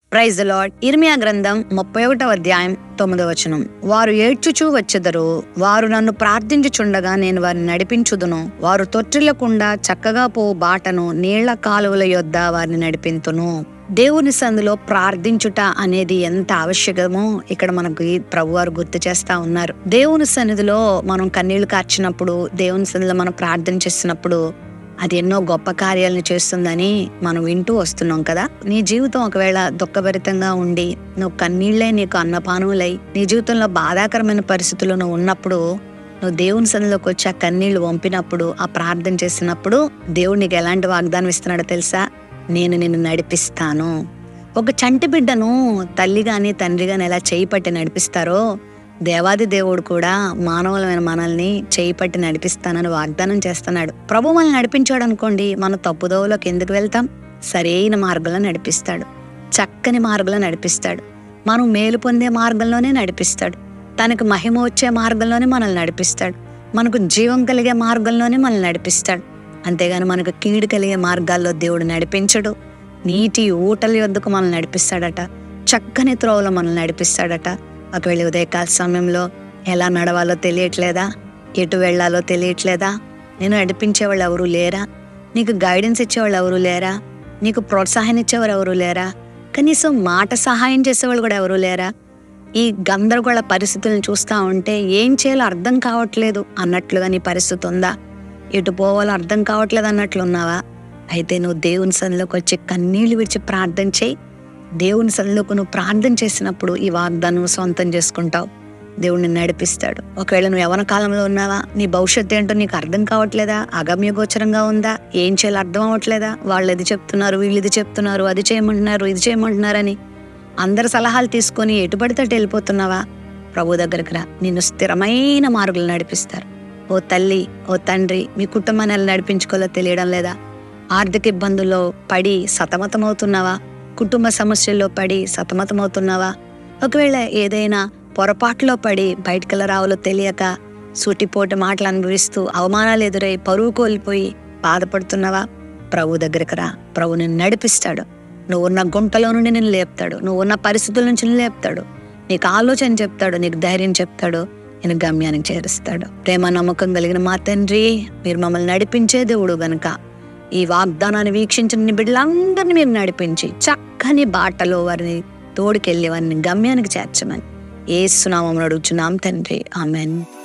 praise the lord ఇర్మియా గ్రంథం ముప్పై ఒకటవ అధ్యాయం తొమ్మిదవ వచనం వారు ఏడ్చుచూ వచ్చెదరు వారు నన్ను ప్రార్థించుచుండగా నేను వారిని నడిపించుదును వారు తొట్టిల్లకుండా చక్కగా పోవు బాటను నీళ్ల కాలువల యొద్ద వారిని నడిపింతును దేవుని సందులో ప్రార్థించుట అనేది ఎంత ఆవశ్యకమో ఇక్కడ మనకు ఈ ప్రభువారు గుర్తు చేస్తా ఉన్నారు దేవుని సన్నిధిలో మనం కన్నీళ్లు కార్చినప్పుడు దేవుని సన్నిధిలో మనం ప్రార్థన చేసినప్పుడు అది ఎన్నో గొప్ప కార్యాలను చేస్తుందని మనం వింటూ వస్తున్నాం కదా నీ జీవితం ఒకవేళ దుఃఖభరితంగా ఉండి నువ్వు కన్నీళ్లే నీకు అన్నపానములై నీ జీవితంలో బాధాకరమైన పరిస్థితుల్లో నువ్వు ఉన్నప్పుడు నువ్వు దేవుని సన్నిలోకి వచ్చి ఆ కన్నీళ్లు వంపినప్పుడు ఆ ప్రార్థన చేసినప్పుడు దేవుడు నీకు ఎలాంటి వాగ్దానం ఇస్తున్నాడో తెలుసా నేను నిన్ను నడిపిస్తాను ఒక చంటి బిడ్డను తల్లి గాని తండ్రి గాని ఎలా చేయి పట్టి నడిపిస్తారో దేవాది దేవుడు కూడా మానవులమైన మనల్ని చేయి పట్టి నడిపిస్తానని వాగ్దానం చేస్తున్నాడు ప్రభు మనల్ని నడిపించాడు అనుకోండి మన తప్పుదోవలోకి ఎందుకు వెళ్తాం సరైన మార్గంలో నడిపిస్తాడు చక్కని మార్గంలో నడిపిస్తాడు మనం మేలు పొందే మార్గంలోనే నడిపిస్తాడు తనకు మహిమ వచ్చే మార్గంలోనే మనల్ని నడిపిస్తాడు మనకు జీవం కలిగే మార్గంలోనే మనల్ని నడిపిస్తాడు అంతేగాని మనకు కీడు కలిగే మార్గాల్లో దేవుడు నడిపించడు నీటి ఊటల యొద్దకు మనల్ని నడిపిస్తాడట చక్కని త్రోవలో మనల్ని నడిపిస్తాడట ఒకవేళ ఉదయకాల సమయంలో ఎలా నడవాలో తెలియట్లేదా ఎటు వెళ్ళాలో తెలియట్లేదా నేను నడిపించేవాళ్ళు ఎవరు లేరా నీకు గైడెన్స్ ఇచ్చేవాళ్ళు ఎవరు లేరా నీకు ప్రోత్సాహం ఇచ్చేవారు ఎవరు లేరా కనీసం మాట సహాయం చేసేవాళ్ళు కూడా ఎవరు లేరా ఈ గందరగోళ పరిస్థితులను చూస్తా ఉంటే ఏం చేయాలో అర్థం కావట్లేదు అన్నట్లుగా నీ పరిస్థితి ఉందా ఎటు పోవాలో అర్థం కావట్లేదు అన్నట్లు ఉన్నావా అయితే నువ్వు దేవుని సన్నిలోకి వచ్చి కన్నీళ్లు విడిచి ప్రార్థన చేయి దేవుని సన్నిలోకి నువ్వు ప్రార్థన చేసినప్పుడు ఈ వాగ్దానం సొంతం చేసుకుంటావు దేవుడిని నడిపిస్తాడు ఒకవేళ నువ్వు యవన కాలంలో ఉన్నావా నీ భవిష్యత్తు ఏంటో నీకు అర్థం కావట్లేదా అగమ్యగోచరంగా ఉందా ఏం చేయాలో అర్థం అవ్వట్లేదా వాళ్ళు ఇది చెప్తున్నారు వీళ్ళు ఇది చెప్తున్నారు అది చేయమంటున్నారు ఇది చేయమంటున్నారని అందరి సలహాలు తీసుకొని ఎటుపడితే అటు వెళ్ళిపోతున్నావా ప్రభు దగ్గరికి రా నిన్ను స్థిరమైన మార్గులు నడిపిస్తారు ఓ తల్లి ఓ తండ్రి మీ కుటుంబాన్ని ఎలా నడిపించుకోవాలో తెలియడం లేదా ఆర్థిక ఇబ్బందుల్లో పడి సతమతమవుతున్నావా కుటుంబ సమస్యల్లో పడి సతమతమవుతున్నావా ఒకవేళ ఏదైనా పొరపాటులో పడి బయటకెళ్ళ రావాలో తెలియక సూటిపోటి మాటలు అనుభవిస్తూ అవమానాలు ఎదురై పరువు కోల్పోయి బాధపడుతున్నావా ప్రభు దగ్గరికి రా ప్రభు నిన్ను నడిపిస్తాడు నువ్వు ఉన్న గుంటలో నుండి నేను లేపుతాడు నువ్వు ఉన్న పరిస్థితుల నుంచి నిన్ను లేపుతాడు నీకు ఆలోచన చెప్తాడు నీకు ధైర్యం చెప్తాడు నేను గమ్యానికి చేరుస్తాడు ప్రేమ నమ్మకం కలిగిన మా తండ్రి మీరు మమ్మల్ని నడిపించే దేవుడు గనుక ఈ వాగ్దానాన్ని వీక్షించిన నీ బిడ్డలందరినీ మీరు నడిపించి చక్కని బాటలో వారిని తోడుకెళ్ళి వారిని గమ్యానికి చేర్చమని ఏ సునామం అడుగుచున్నాం తండ్రి ఆమెన్